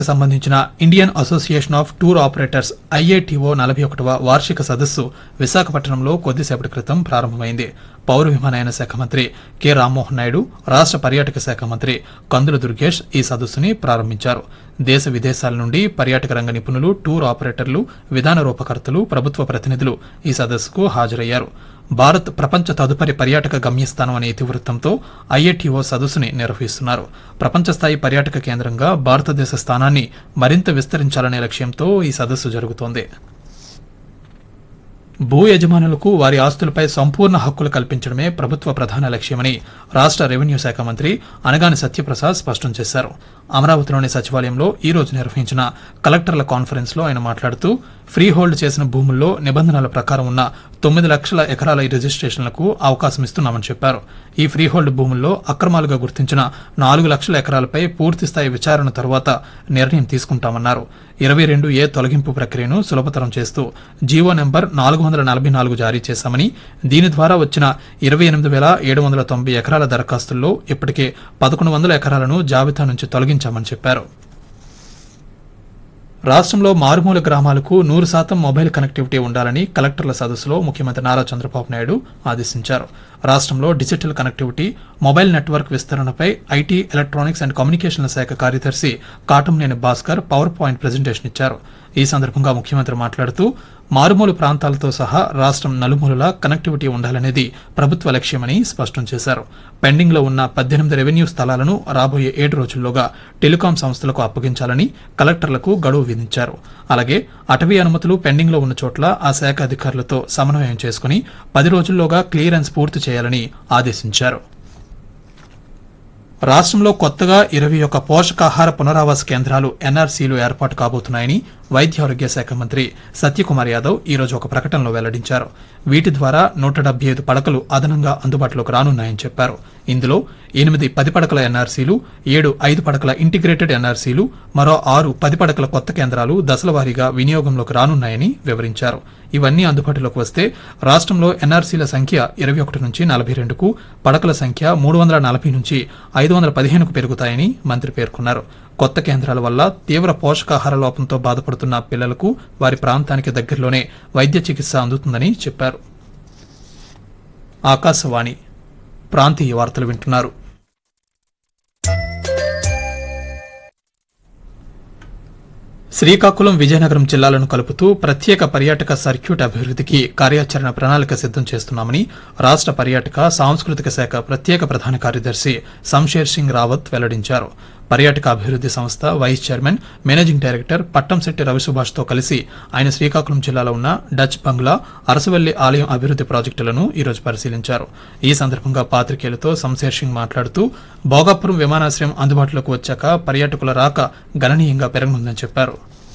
సంబంధించిన Indian association of tour operators IATO నలభై ఒకటవ వార్షిక సదస్సు విశాఖపట్నంలో కొద్దిసేపటి క్రితం ప్రారంభమైంది పౌర విమానయాన శాఖ మంత్రి కె రామ్మోహన్ నాయుడు రాష్ట్ర పర్యాటక శాఖ మంత్రి కందుల దుర్గేష్ ఈ సదస్సుని ప్రారంభించారు దేశ విదేశాల నుండి పర్యాటక రంగ నిపుణులు టూర్ ఆపరేటర్లు విధాన రూపకర్తలు ప్రభుత్వ ప్రతినిధులు ఈ సదస్సుకు హాజరయ్యారు భారత్ ప్రపంచ తదుపరి పర్యాటక గమ్యస్థానం అనే ఇతివృత్తంతో ఐఏటీఓ సదస్సుని నిర్వహిస్తున్నారు ప్రపంచ స్థాయి పర్యాటక కేంద్రంగా భారతదేశ స్థానాన్ని మరింత విస్తరించాలనే లక్ష్యంతో ఈ సదస్సు జరుగుతోంది భూ యజమానులకు వారి ఆస్తులపై సంపూర్ణ హక్కులు కల్పించడమే ప్రభుత్వ ప్రధాన లక్ష్యమని రాష్ట్ర రెవెన్యూ శాఖ మంత్రి అనగాని సత్యప్రసాద్ స్పష్టం చేశారు అమరావతిలోని సచివాలయంలో ఈ రోజు నిర్వహించిన కలెక్టర్ల కాన్ఫరెన్స్ లో ఆయన మాట్లాడుతూ ఫ్రీ హోల్డ్ చేసిన భూముల్లో నిబంధనల ప్రకారం ఉన్న తొమ్మిది లక్షల ఎకరాల రిజిస్ట్రేషన్లకు అవకాశం ఇస్తున్నామని చెప్పారు ఈ ఫ్రీ హోల్డ్ భూముల్లో అక్రమాలుగా గుర్తించిన నాలుగు లక్షల ఎకరాలపై పూర్తిస్థాయి విచారణ తరువాత నిర్ణయం తీసుకుంటామన్నారు ఇరవై రెండు ఏ తొలగింపు ప్రక్రియను సులభతరం చేస్తూ జీవో నెంబర్ నాలుగు వందల నలభై నాలుగు జారీ చేశామని దీని ద్వారా వచ్చిన ఇరవై ఎనిమిది వేల ఏడు వందల తొంభై ఎకరాల దరఖాస్తుల్లో ఇప్పటికే పదకొండు వందల ఎకరాలను జాబితా నుంచి తొలగించామని చెప్పారు రాష్ట్రంలో మారుమూల గ్రామాలకు నూరు శాతం మొబైల్ కనెక్టివిటీ ఉండాలని కలెక్టర్ల సదస్సులో ముఖ్యమంత్రి నారా చంద్రబాబు నాయుడు ఆదేశించారు రాష్ట్రంలో డిజిటల్ కనెక్టివిటీ మొబైల్ నెట్వర్క్ విస్తరణపై ఐటీ ఎలక్ట్రానిక్స్ అండ్ కమ్యూనికేషన్ల శాఖ కార్యదర్శి Katamneni Bhaskar power point presentation ఇచ్చారు ఈ సందర్భంగా ముఖ్యమంత్రి మాట్లాడుతూ మారుమూల ప్రాంతాలతో సహా రాష్ట్రం నలుమూలలా కనెక్టివిటీ ఉండాలనేది ప్రభుత్వ లక్ష్యమని స్పష్టం చేశారు పెండింగ్ లో ఉన్న పద్దెనిమిది రెవెన్యూ స్థలాలను రాబోయే ఏడు రోజుల్లోగా టెలికాం సంస్థలకు అప్పగించాలని కలెక్టర్లకు గడువు విధించారు అలాగే అటవీ అనుమతులు పెండింగ్ లో ఉన్న చోట్ల ఆ శాఖ అధికారులతో సమన్వయం చేసుకుని పది రోజుల్లోగా క్లియరెన్స్ పూర్తి చేయాలని ఆదేశించారు రాష్ట్రంలో కొత్తగా ఇరవై ఒక్క పోషకాహార పునరావాస కేంద్రాలు ఎన్ఆర్సీలు ఏర్పాటు కాబోతున్నాయని వైద్య ఆరోగ్య శాఖ మంత్రి సత్యకుమార్ యాదవ్ ఈ రోజు ఒక ప్రకటనలో వెల్లడించారు వీటి ద్వారా నూట డెబ్బై ఐదు పడకలు అదనంగా అందుబాటులోకి రానున్నాయని చెప్పారు ఇందులో ఎనిమిది పది పడకల ఎన్ఆర్సీలు ఏడు ఐదు పడకల ఇంటిగ్రేటెడ్ ఎన్ఆర్సీలు మరో ఆరు పది పడకల కొత్త కేంద్రాలు దశలవారీగా వినియోగంలోకి రానున్నాయని వివరించారు ఇవన్నీ అందుబాటులోకి వస్తే రాష్ట్రంలో ఎన్ఆర్సీల సంఖ్య ఇరవై ఒకటి నుంచి నలభై రెండుకు పడకల సంఖ్య మూడు వందల నలభై నుంచి ఐదు వందల పదిహేనుకు పెరుగుతాయని మంత్రి పేర్కొన్నారు కొత్త కేంద్రాల వల్ల తీవ్ర పోషకాహార లోపంతో బాధపడుతున్న పిల్లలకు వారి ప్రాంతానికి దగ్గరలోనే వైద్య చికిత్స అందుతుందని చెప్పారు ఆకాశవాణి ప్రాంతీయ వార్తలు వింటున్నారు శ్రీకాకుళం విజయనగరం జిల్లాలను కలుపుతూ ప్రత్యేక పర్యాటక సర్క్యూట్ అభివృద్ధికి కార్యాచరణ ప్రణాళిక సిద్దం చేస్తున్నామని రాష్ట్ర పర్యాటక సాంస్కృతిక శాఖ ప్రత్యేక ప్రధాన కార్యదర్శి శంషేర్ సింగ్ రావత్ వెల్లడించారు పర్యాటక అభివృద్ది సంస్థ vice chairman managing director Pattamsetti Ravisubhash తో కలిసి ఆయన శ్రీకాకుళం జిల్లాలో ఉన్న డచ్ బంగ్లా అరసవల్లి ఆలయం అభివృద్ది ప్రాజెక్టులను ఈ రోజు పరిశీలించారు ఈ సందర్భంగా పాత్రికేయులతో శంషేర్ సింగ్ మాట్లాడుతూ భోగాపురం విమానాశ్రయం అందుబాటులోకి వచ్చాక పర్యాటకుల రాక గణనీయంగా పెరగనుందని చెప్పారు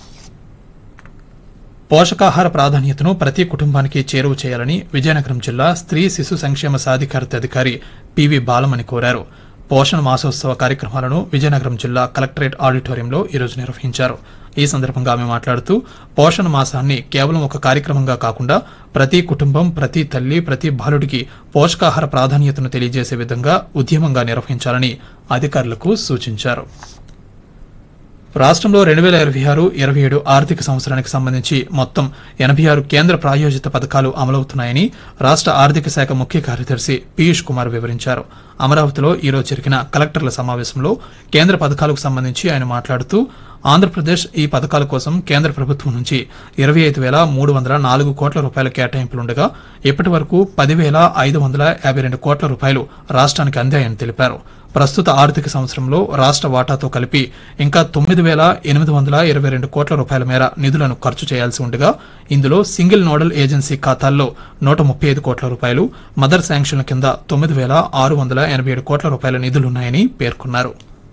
పోషకాహార ప్రాధాన్యతను ప్రతి కుటుంబానికి చేరువ చేయాలని విజయనగరం జిల్లా స్త్రీ శిశు సంక్షేమ సాధికారత అధికారి పివి బాలమణి కోరారు పోషణ మాసోత్సవ కార్యక్రమాలను విజయనగరం జిల్లా కలెక్టరేట్ ఆడిటోరియంలో ఈరోజు నిర్వహించారు ఈ సందర్భంగా ఆమె మాట్లాడుతూ పోషణ మాసాన్ని కేవలం ఒక కార్యక్రమంగా కాకుండా ప్రతి కుటుంబం ప్రతి తల్లి ప్రతి బాలుడికి పోషకాహార ప్రాధాన్యతను తెలియజేసే విధంగా ఉద్యమంగా నిర్వహించాలని అధికారులకు సూచించారు రాష్ట్రంలో రెండు వేల ఇరవై ఆరు ఇరవై ఏడు ఆర్థిక సంవత్సరానికి సంబంధించి మొత్తం ఎనభై ఆరు కేంద్ర ప్రాయోజిత పథకాలు అమలవుతున్నాయని రాష్ట్ర ఆర్థిక శాఖ ముఖ్య కార్యదర్శి పీయూష్ కుమార్ వివరించారు అమరావతిలో ఈ రోజు జరిగిన కలెక్టర్ల సమావేశంలో కేంద్ర పథకాలకు సంబంధించి ఆయన మాట్లాడుతూ ఆంధ్రప్రదేశ్ ఈ పథకాల కోసం కేంద్ర ప్రభుత్వం నుంచి ఇరవై ఐదు వేల మూడు వందల నాలుగు కోట్ల రూపాయల కేటాయింపులుండగా ఇప్పటి వరకు పదివేల ఐదు వందల యాభై రెండు కోట్ల రూపాయలు రాష్ట్రానికి అందాయని తెలిపారు ప్రస్తుత ఆర్థిక సంవత్సరంలో రాష్ట్ర వాటాతో కలిపి ఇంకా తొమ్మిది వేల ఎనిమిది వందల ఇరవై రెండు కోట్ల రూపాయల మేర నిధులను ఖర్చు చేయాల్సి ఉండగా ఇందులో సింగిల్ నోడల్ ఏజెన్సీ ఖాతాల్లో నూట ముప్పై ఐదు కోట్ల రూపాయలు మదర్ శాంక్షన్ల కింద తొమ్మిది వేల ఆరు వందల ఎనభై ఏడు కోట్ల రూపాయల నిధులున్నాయని పేర్కొన్నారు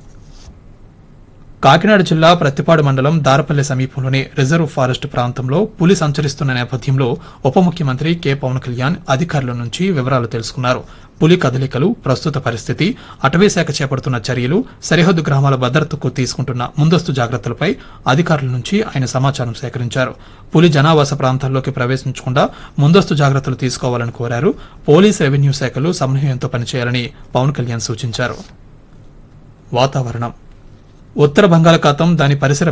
కాకినాడ జిల్లా ప్రత్తిపాడు మండలం దారపల్లి సమీపంలోని రిజర్వ్ ఫారెస్ట్ ప్రాంతంలో పులి సంచరిస్తున్న నేపథ్యంలో ఉప ముఖ్యమంత్రి కె పవన్ కళ్యాణ్ అధికారుల నుంచి వివరాలు తెలుసుకున్నారు పులి కదలికలు ప్రస్తుత పరిస్థితి అటవీ శాఖ చేపడుతున్న చర్యలు సరిహద్దు గ్రామాల భద్రతకు తీసుకుంటున్న ముందస్తు జాగ్రత్తలపై అధికారుల నుంచి ఆయన సమాచారం సేకరించారు పులి జనావాస ప్రాంతాల్లోకి ప్రవేశించకుండా ముందస్తు జాగ్రత్తలు తీసుకోవాలని కోరారు పోలీస్ రెవెన్యూ శాఖలు సమన్వయంతో పనిచేయాలని పవన్ కళ్యాణ్ సూచించారు వాతావరణం ఉత్తర బంగాళాఖాతం దాని పరిసర